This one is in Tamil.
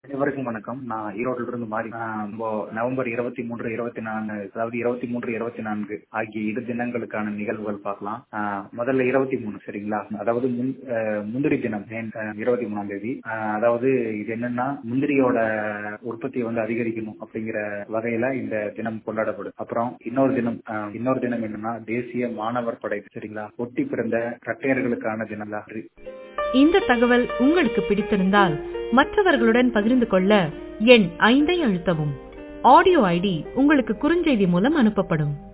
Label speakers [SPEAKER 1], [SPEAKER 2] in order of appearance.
[SPEAKER 1] அனைவருக்கும் வணக்கம் நான் ஈரோட்டில இருந்து மாறி ஆஹ் இப்போ நவம்பர் இருபத்தி மூன்று இருபத்தி நான்கு அதாவது இருபத்தி மூன்று இருபத்தி நான்கு ஆகிய இரு தினங்களுக்கான நிகழ்வுகள் பார்க்கலாம் ஆஹ் முதல்ல இருபத்தி மூணு சரிங்களா அதாவது முன்- ஆஹ் முந்திரி தினம் இருபத்தி மூணாம் தேதி ஆஹ் அதாவது இது என்னன்னா முந்திரியோட உற்பத்தியை வந்து அதிகரிக்கணும் அப்படிங்கிற வகையில இந்த தினம் கொண்டாடப்படும் அப்புறம் இன்னொரு தினம் ஆஹ் இன்னொரு தினம் என்னன்னா தேசிய மாணவர் படை சரிங்களா ஒட்டி பிறந்த இரட்டையர்களுக்கான தினம் நன்றி
[SPEAKER 2] இந்த தகவல் உங்களுக்கு பிடித்திருந்தால் மற்றவர்களுடன் பகிர்ந்து கொள்ள எண் ஐந்தை அழுத்தவும் ஆடியோ ஐடி உங்களுக்கு குறுஞ்செய்தி மூலம் அனுப்பப்படும்